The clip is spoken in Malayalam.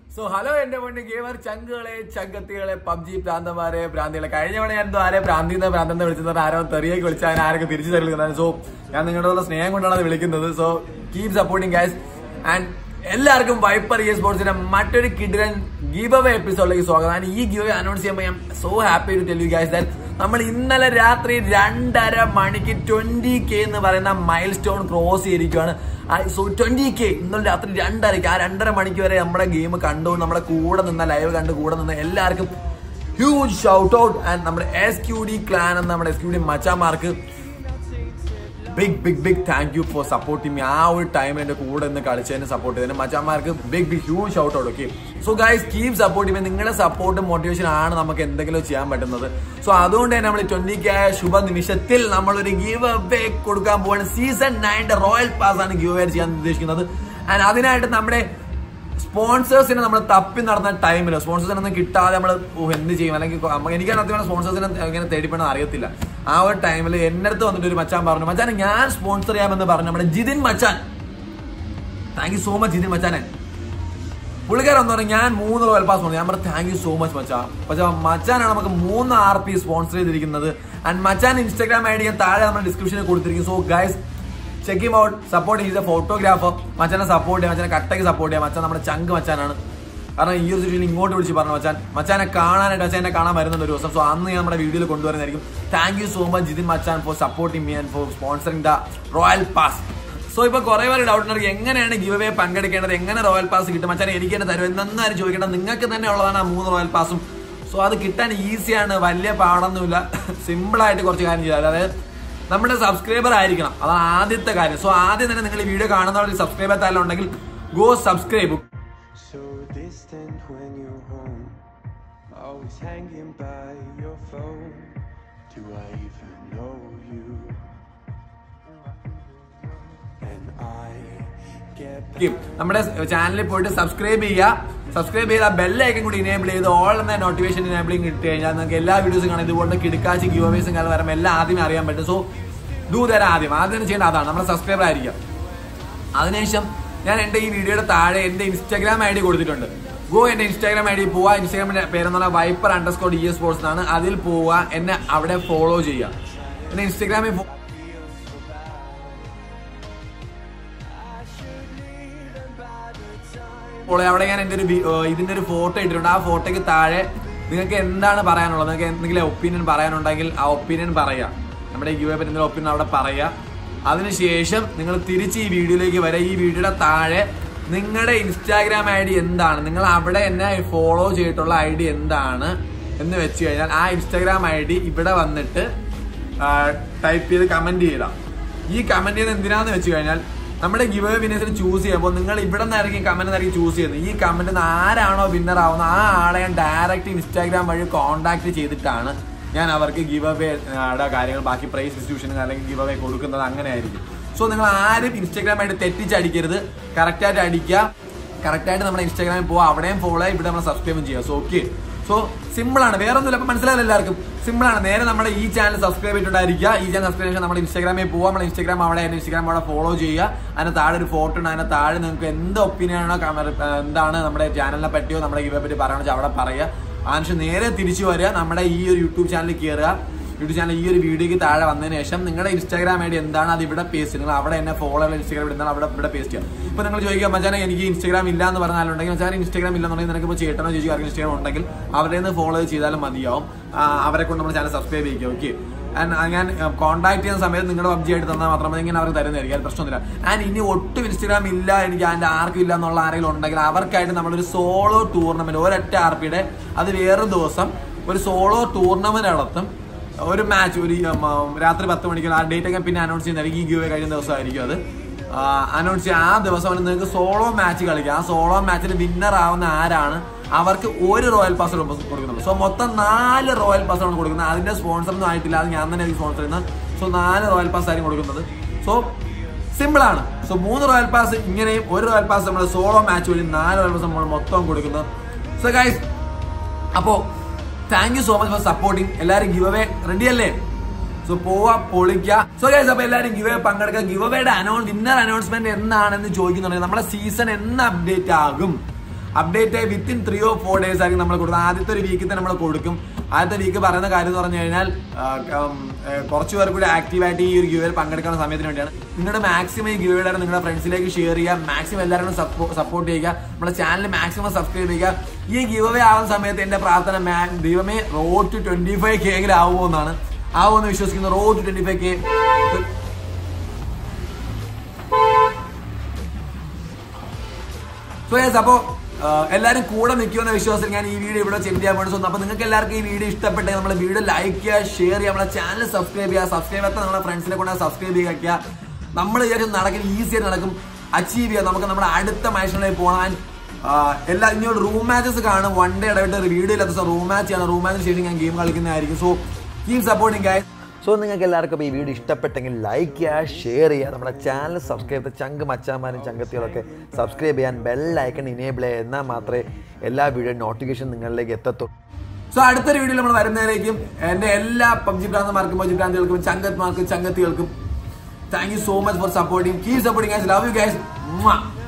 സോ ഹലോ എന്റെ പൊണ്ണി ഗെയിമർ ചങ്കുകളെ ചങ്കത്തികളെ പബ്ജി പ്രാന്തമാരെ ഭ്രാന്തികളെ കഴിഞ്ഞ തവണ ഞാൻ എന്തോ ആരെ ഭ്രാന്തി എന്ന് ഭ്രാന്തെന്ന് വിളിച്ചത് ആരോ തെറിയേക്ക് വിളിച്ചാൽ ആരൊക്കെ തിരിച്ചു തരുന്നതാണ് സോ ഞാൻ നിങ്ങളുടെ സ്നേഹം കൊണ്ടാണ് അത് വിളിക്കുന്നത് so keep supporting guys and എല്ലാവർക്കും വൈപ്പർ ഇ സ്പോർട്സിന്റെ മറ്റൊരു കിഡിരൻ ഗീവ് അവേ എപ്പിസോഡിലേക്ക് സ്വാഗതം And ഈ ഗീവ് അനൗൺസ് ചെയ്യുമ്പോൾ ഞാൻ so happy to tell you guys that നമ്മൾ ഇന്നലെ രാത്രി രണ്ടര മണിക്ക് ട്വന്റി കെ എന്ന് പറയുന്ന മൈൽ സ്റ്റോൺ ക്രോസ് ചെയ്തിരിക്കുകയാണ് സോ ട്വന്റി കെ ഇന്നലെ രാത്രി രണ്ടരയ്ക്ക് ആ രണ്ടര മണിക്ക് വരെ നമ്മുടെ ഗെയിം കണ്ടു നമ്മുടെ കൂടെ നിന്ന ലൈവ് കണ്ട് കൂടെ നിന്ന എല്ലാവർക്കും ഹ്യൂജ് ഷൗട്ട് ഔട്ട് ആൻഡ് നമ്മുടെ എസ് ക്യു ഡി ക്ലാൻ എന്ന നമ്മുടെ എസ് ക്യു ഡി മച്ചാമാർക്ക് big big big thank you for supporting me ആ ഒരു ടൈം എന്റെ കൂടെ നിന്ന് കളിച്ചതിന് സപ്പോർട്ട് ചെയ്തതിന് മച്ചാന്മാർക്ക് big big huge out out okay so guys keep support ചെയ്യുമ്പോൾ നിങ്ങളുടെ സപ്പോർട്ട് മോട്ടിവേഷൻ ആണ് നമുക്ക് എന്തെങ്കിലും ചെയ്യാൻ പറ്റുന്നത് സോ അതുകൊണ്ട് തന്നെ നമ്മൾ ട്വന്റി കെ ശുഭ നിമിഷത്തിൽ നമ്മൾ ഒരു ഗീവ് അവേ കൊടുക്കാൻ പോവാണ് സീസൺ നയൻ്റെ റോയൽ പാസ് ആണ് ഗീവ് അവേ ചെയ്യാൻ ഉദ്ദേശിക്കുന്നത് ആൻഡ് അതിനായിട്ട് നമ്മുടെ സ്പോൺസേഴ്സിനെ നമ്മൾ തപ്പി നടന്ന ടൈമിൽ സ്പോൺസേഴ്സിനൊന്നും കിട്ടാതെ നമ്മൾ എന്ത് ചെയ്യും അല്ലെങ്കിൽ നമ്മ- എനിക്ക് സത്യം സ്പോൺസേഴ്സിനെ എങ്ങനെ തേടിപ്പെടാൻ അറിയത്തില്ല ആ ഒരു ടൈമിൽ എന്റെ അടുത്ത് വന്നിട്ട് ഒരു മച്ചാൻ പറഞ്ഞു മച്ചാൻ ഞാൻ സ്പോൺസർ ചെയ്യാമെന്ന് പറഞ്ഞു നമ്മുടെ ജിതിൻ മച്ചാൻ thank you so much Jithin മച്ചാനെ പുള്ളിക്കാരൻ എന്ന് പറഞ്ഞാൽ ഞാൻ മൂന്ന് റോയൽ പാസ് പറഞ്ഞു ഞാൻ പറഞ്ഞു താങ്ക് യു സോ മച്ച് മച്ചാ പക്ഷെ മച്ചാനാണ് നമുക്ക് മൂന്ന് ആർ പി സ്പോൺസർ ചെയ്തിരിക്കുന്നത് ആൻഡ് മച്ചാൻ ഇൻസ്റ്റാഗ്രാം ഐ ഡി ഞാൻ താഴെ നമ്മുടെ ഡിസ്ക്രിപ്ഷനിൽ കൊടുത്തിരിക്കും so guys check him out support ചെയ്ത ഫോട്ടോഗ്രാഫർ മച്ചാനെ സപ്പോർട്ട് ചെയ്യാം മച്ചാനെ കട്ടയ്ക്ക് സപ്പോർട്ട് ചെയ്യാം മച്ചാൻ നമ്മുടെ ചങ്ക് മച്ചാനാണ് കാരണം ഈ ഒരു സിറ്റുവേഷൻ ഇങ്ങോട്ട് വിളിച്ച് പറഞ്ഞു മച്ചാൻ മച്ചാനെ കാണാനായിട്ട് മച്ചാനെ കാണാൻ വരുന്നുണ്ട് ഒരു ദിവസം സോ അന്ന് ഞാൻ നമ്മുടെ വീഡിയോയിൽ കൊണ്ടുവരുന്നതായിരിക്കും thank you so much Jithin മച്ചാൻ for supporting me and for sponsoring the royal pass so ഇപ്പൊ കുറെ പേര് ഡൗട്ട് ഉണ്ട് എങ്ങനെയാണ് ഗിവ് അവേ പങ്കെടുക്കേണ്ടത് എങ്ങനെ റോയൽ പാസ് കിട്ടും മച്ചാൻ എനിക്ക് തന്നെ തരും എന്നാലും ചോദിക്കേണ്ടത് നിങ്ങൾക്ക് തന്നെ ഉള്ളതാണ് ആ മൂന്ന് റോയൽ പാസും സോ അത് കിട്ടാൻ ഈസിയാണ് വലിയ പാടൊന്നുമില്ല സിമ്പിൾ ആയിട്ട് കുറച്ച് കാര്യം ചെയ്താൽ അതായത് നമ്മുടെ സബ്സ്ക്രൈബർ ആയിരിക്കണം അതാണ് ആദ്യത്തെ കാര്യം സോ ആദ്യം തന്നെ നിങ്ങൾ ഈ വീഡിയോ കാണുന്നവർ സബ്സ്ക്രൈബ് ചെയ്യാത്ത ഉണ്ടെങ്കിൽ go subscribe So distant when you're home, always hanging by your phone. Do I even know you? And I get back. നമ്മുടെ ചാനലിൽ പോയിട്ട് സബ്സ്ക്രൈബ് ചെയ്യുക സബ്സ്ക്രൈബ് ചെയ്ത ബെല്ലൈക്കൻ കൂടി ഇനേബിൾ ചെയ്ത് ഓൾ എന്ന നോട്ടിഫിക്കേഷൻ ഇനേബിളിംഗ് കിട്ടി കഴിഞ്ഞാൽ നിങ്ങൾക്ക് എല്ലാ വീഡിയോസും കാണാം ഇതുപോലത്തെ കിടക്കാച്ചി ഗിവ് അവേസും കാലം വരുമ്പോൾ എല്ലാം ആദ്യമേ അറിയാൻ പറ്റും സോ ഡൂ തരാം ആദ്യം ആദ്യം ചെയ്യേണ്ട അതാണ് നമ്മുടെ സബ്സ്ക്രൈബർ ആയിരിക്കാം അതിനുശേഷം ഞാൻ എൻ്റെ ഈ വീഡിയോയുടെ താഴെ എൻ്റെ ഇൻസ്റ്റാഗ്രാം ഐ ഡി കൊടുത്തിട്ടുണ്ട് ഗോ എൻ്റെ ഇൻസ്റ്റാഗ്രാം ഐ ഡി പോവുക ഇൻസ്റ്റാഗ്രാമിന്റെ പേരെന്ന് പറഞ്ഞാൽ viper underscore D S sports എന്നാണ് അതിൽ പോവുക എന്നെ അവിടെ ഫോളോ ചെയ്യുക എന്നെ ഇൻസ്റ്റാഗ്രാമിൽ ഫോ- അപ്പോൾ അവിടെ ഞാൻ എൻ്റെ ഒരു വി- ഏഹ് ഇതിന്റെ ഒരു ഫോട്ടോ ഇട്ടിട്ടുണ്ട് ആ ഫോട്ടോയ്ക്ക് താഴെ നിങ്ങൾക്ക് എന്താണ് പറയാനുള്ളത് നിങ്ങൾക്ക് എന്തെങ്കിലും ഒപ്പീനിയൻ പറയാനുണ്ടെങ്കിൽ ആ ഒപ്പീനിയൻ പറയാം നമ്മുടെ യു എ പറ്റി എന്തെങ്കിലും ഒപ്പീനിയൻ അവിടെ പറയാം അതിനുശേഷം നിങ്ങൾ തിരിച്ച് ഈ വീഡിയോയിലേക്ക് വരെ ഈ വീഡിയോയുടെ താഴെ നിങ്ങളുടെ ഇൻസ്റ്റാഗ്രാം ഐ ഡി എന്താണ് നിങ്ങൾ അവിടെ എന്നെ ഫോളോ ചെയ്തിട്ടുള്ള ഐ ഡി എന്താണ് എന്ന് വെച്ച് കഴിഞ്ഞാൽ ആ ഇൻസ്റ്റാഗ്രാം ഐ ഡി ഇവിടെ വന്നിട്ട് ടൈപ്പ് ചെയ്ത് കമന്റ് ചെയ്താൽ ഈ കമന്റ് ചെയ്യുന്നത് എന്തിനാന്ന് വെച്ച് കഴിഞ്ഞാൽ നമ്മുടെ ഗിവ് വിന്നേഴ്സിന് ചൂസ് ചെയ്യുമ്പോൾ നിങ്ങൾ ഇവിടെ നിന്നായിരിക്കും കമന്റ് ആയിരിക്കും ചൂസ് ചെയ്യുന്നത് ഈ കമന്റ് ആരാണോ വിന്നർ ആവുന്നത് ആ ആളെ ഞാൻ ഡയറക്റ്റ് ഇൻസ്റ്റാഗ്രാം വഴി കോൺടാക്ട് ചെയ്തിട്ടാണ് ഞാൻ അവർക്ക് ഗിവ് അവേ കാര്യങ്ങൾ ബാക്കി പ്രൈസ് ഡിസ്ട്രിബ്യൂഷൻ അല്ലെങ്കിൽ ഗിവ് അവേ കൊടുക്കുന്നത് അങ്ങനെ ആയിരിക്കും സോ നിങ്ങൾ ആരും ഇൻസ്റ്റാഗ്രാം ആയിട്ട് തെറ്റിച്ചടിക്കരുത് കറക്റ്റായിട്ട് അടിക്കുക കറക്റ്റായിട്ട് നമ്മുടെ ഇൻസ്റ്റാഗ്രാമിൽ പോവുക അവിടെയും ഫോളോ ഇവിടെ നമ്മൾ സബ്സ്ക്രൈബും ചെയ്യുക സോ ഓക്കെ സോ സിമ്പിൾ ആണ് വേറെ ഒന്നുമില്ല അപ്പൊ മനസ്സിലാവില്ല എല്ലാവർക്കും സിമ്പിൾ ആണ് നേരെ നമ്മുടെ ഈ ചാനൽ സബ്സ്ക്രൈബ് ചെയ്തിട്ടുണ്ടായിരിക്കുക ഈ ചാനൽ സബ്സ്ക്രൈബ് ചെയ്യാൻ നമ്മുടെ ഇൻസ്റ്റാഗ്രാമിൽ പോവുക നമ്മുടെ ഇൻസ്റ്റാഗ്രാം അവിടെ ഇൻസ്റ്റാഗ്രാം അവിടെ ഫോളോ ചെയ്യുക അതിന് താഴെ ഒരു ഫോട്ടോ ഉണ്ട് അതിന് താഴെ നിങ്ങൾക്ക് എന്ത് ഒപ്പീനിയൻ ആണോ കമ- എന്താണ് നമ്മുടെ ചാനലിനെ പറ്റിയോ നമ്മുടെ ഇവയെ പറ്റി പറയണമെന്ന് വെച്ചാൽ അവിടെ പറയുക അതിനുശേഷം നേരെ തിരിച്ചു വരിക നമ്മുടെ ഈ ഒരു യൂട്യൂബ് ചാനലിൽ കയറുക യൂട്യൂബ് ചാനൽ ഈ ഒരു വീഡിയോക്ക് താഴെ വന്നതിന് ശേഷം നിങ്ങളുടെ ഇൻസ്റ്റാഗ്രാം ഐ ഡി എന്താണ് അത് ഇവിടെ പേസ്റ്റ് നിങ്ങൾ അവിടെ എന്നെ ഫോളോ ചെയ്യുന്ന ഇൻസ്റ്റാഗ്രാം എന്താണ് അവിടെ ഇവിടെ പേസ്റ്റ് ചെയ്യുക ഇപ്പൊ നിങ്ങൾ ചോദിക്കുക മച്ചാനെ എനിക്ക് ഇൻസ്റ്റാഗ്രാം ഇല്ല എന്ന് പറഞ്ഞാലുണ്ടെങ്കിൽ മച്ചാൻ ഇൻസ്റ്റാഗ്രാം ഇല്ലെന്നുണ്ടെങ്കിൽ നിനക്ക് ഇപ്പോൾ ചേട്ടനോ ചോദിച്ചു ആർക്കും ഇൻസ്റ്റാഗ്രാം ഉണ്ടെങ്കിൽ അവരെ നിന്ന് ഫോളോ ചെയ്താലും മതിയാവും ആ, അവരെ കൊണ്ട് നമ്മുടെ ചാനൽ സബ്സ്ക്രൈബ് ചെയ്യുക ഓക്കെ ആൻഡ് ഞാൻ കോൺടാക്ട് ചെയ്യുന്ന സമയത്ത് നിങ്ങളുടെ പബ്ജി ആയിട്ട് തന്നാൽ മാത്രമേ ഇങ്ങനെ അവർ തരുന്നതായിരിക്കും അത് പ്രശ്നമൊന്നുമില്ല ആൻഡ് ഇനി ഒട്ടും ഇൻസ്റ്റാഗ്രാം ഇല്ല എനിക്ക് അതിന്റെ ആർക്കും ഇല്ല എന്നുള്ള ആരെങ്കിലും ഉണ്ടെങ്കിൽ അവർക്കായിട്ട് നമ്മളൊരു സോളോ ടൂർണമെന്റ് ഒരൊറ്റ ആർ പിയുടെ അത് വേറൊരു ദിവസം ഒരു സോളോ ടൂർണമെന്റ് നടത്തും ഒരു മാച്ച് ഒരു ഉം, ഉം, രാത്രി പത്ത് മണിക്ക് ആ ഡേറ്റ് ഒക്കെ പിന്നെ അനൗൺസ് ചെയ്യുന്നതായിരിക്കും ഈ ഗിവ് കഴിഞ്ഞ ദിവസമായിരിക്കും അത് അനൗൺസ് ചെയ്യുക ആ ദിവസം നിങ്ങൾക്ക് സോളോ മാച്ച് കളിക്കാം ആ സോളോ മാച്ചിൽ വിന്നർ ആവുന്ന ആരാണ് അവർക്ക് ഒരു റോയൽ പാസ് കൊടുക്കുന്നുള്ളൂ സോ മൊത്തം നാല് റോയൽ പാസ് ആണ് കൊടുക്കുന്നത് അതിന്റെ സ്പോൺസർ ഒന്നും ആയിട്ടില്ല അത് ഞാൻ തന്നെ സ്പോൺസർ ചെയ്യുന്നത് സോ നാല് റോയൽ പാസ് ആയിരിക്കും കൊടുക്കുന്നത് സോ സിമ്പിൾ ആണ് സോ മൂന്ന് റോയൽ പാസ് ഇങ്ങനെയും ഒരു റോയൽ പാസ് നമ്മൾ സോളോ മാച്ച് വഴി നാല് റോയൽ പാസ് നമ്മൾ മൊത്തം കൊടുക്കുന്നത് സോ ഗൈസ് അപ്പോ thank you so much for supporting എല്ലാവരും ഗിവ് അവേ റെഡി അല്ലേ സോ പോവാ പൊളിക്കുക സോ ഗൈസ് അപ്പൊ എല്ലാവരും ഗിവ് അവേ പങ്കെടുക്കുക ഗിവ് അവയുടെ അനൗൺ വിന്നർ അനൗൺസ്മെന്റ് എന്നാണെന്ന് ചോദിക്കുന്നുണ്ടെങ്കിൽ നമ്മുടെ സീസൺ എന്ന് അപ്ഡേറ്റ് ആകും അപ്ഡേറ്റ് ആയി within three or four days ആയിരിക്കും നമ്മൾ കൊടുക്കുന്നത് ആദ്യത്തെ ഒരു വീക്കിൽ തന്നെ നമ്മൾ കൊടുക്കും ആദ്യത്തെ വീക്ക് പറയുന്ന കാര്യം എന്ന് പറഞ്ഞു കഴിഞ്ഞാൽ ആ, ഉം, ഏ, കുറച്ച് പേർ കൂടി ആക്റ്റീവായിട്ട് ഈ ഒരു ഗിവേയിൽ പങ്കെടുക്കുന്ന സമയത്തിന് വേണ്ടിയാണ് നിങ്ങളുടെ മാക്സിമം ഈ ഗിവേയുടെ നിങ്ങളുടെ ഫ്രണ്ട്സിലേക്ക് ഷെയർ ചെയ്യുക മാക്സിമം എല്ലാവരും സപ്പോർട്ട് ചെയ്യുക നമ്മുടെ ചാനൽ മാക്സിമം സബ്സ്ക്രൈബ് ചെയ്യുക ഈ ഗിവ് ആവുന്ന സമയത്ത് എന്റെ പ്രാർത്ഥന മാ- ദൈവമേ road to twenty five K എങ്കിലും ആവുമോ എന്നാണ് ആവുമെന്ന് വിശ്വസിക്കുന്നു road to twenty five K so yes അപ്പോ എല്ലാവരും കൂടെ നിൽക്കുമെന്ന വിശ്വാസത്തിൽ ഞാൻ ഈ വീഡിയോ ഇവിടെ ചെക്ക് ചെയ്യാൻ വേണ്ടി അപ്പൊ നിങ്ങൾക്ക് എല്ലാവർക്കും ഈ വീഡിയോ ഇഷ്ടപ്പെട്ടെങ്കിൽ നമ്മുടെ വീഡിയോ ലൈക്ക് ചെയ്യുക ഷെയർ ചെയ്യുക നമ്മുടെ ചാനൽ സബ്സ്ക്രൈബ് ചെയ്യുക സബ്സ്ക്രൈബ് ചെയ്യാത്ത നമ്മുടെ ഫ്രണ്ട്സിനെ കൊണ്ട് സബ്സ്ക്രൈബ് ചെയ്യുക നമ്മൾ വിചാരിക്കും നടക്കും ഈസി ആയിട്ട് നടക്കും അച്ചീവ് ചെയ്യുക നമുക്ക് നമ്മുടെ അടുത്ത മാച്ചിലേക്ക് പോകാൻ എല്ലാ ഇനിയോട് റൂം മാച്ചസ് കാണും വൺ ഡേ ഇടവിട്ട് വീഡിയോ ഇല്ലാത്ത ദിവസം റൂം മാച്ച് ആണ് റൂം മാച്ചിന് ശേഷം ഞാൻ ഗെയിം കളിക്കുന്നതായിരിക്കും so keep supporting guys so നിങ്ങൾക്ക് എല്ലാവർക്കും ഈ വീഡിയോ ഇഷ്ടപ്പെട്ടെങ്കിൽ ലൈക്ക് ചെയ്യുക ഷെയർ ചെയ്യുക നമ്മുടെ ചാനൽ സബ്സ്ക്രൈബ് ചെയ്ത് ചങ്ക് മച്ചാമാരും ചങ്കത്തികളൊക്കെ സബ്സ്ക്രൈബ് ചെയ്യാൻ ബെല്ലൈക്കൺ ഇനേബിൾ ചെയ്യുക എന്നാൽ മാത്രമേ എല്ലാ വീഡിയോ നോട്ടിഫിക്കേഷൻ നിങ്ങളിലേക്ക് എത്തത്തുള്ളൂ സോ അടുത്തൊരു വീഡിയോയിൽ നമ്മൾ വരുന്നതിലേക്കും എന്റെ എല്ലാ പബ്ജി ഭ്രാന്തമാർക്കും പബ്ജി ഭ്രാന്തികൾക്കും ചങ്കത്മാർക്കും ചങ്കത്തികൾക്കും thank you so much for supporting keep supporting guys love you guys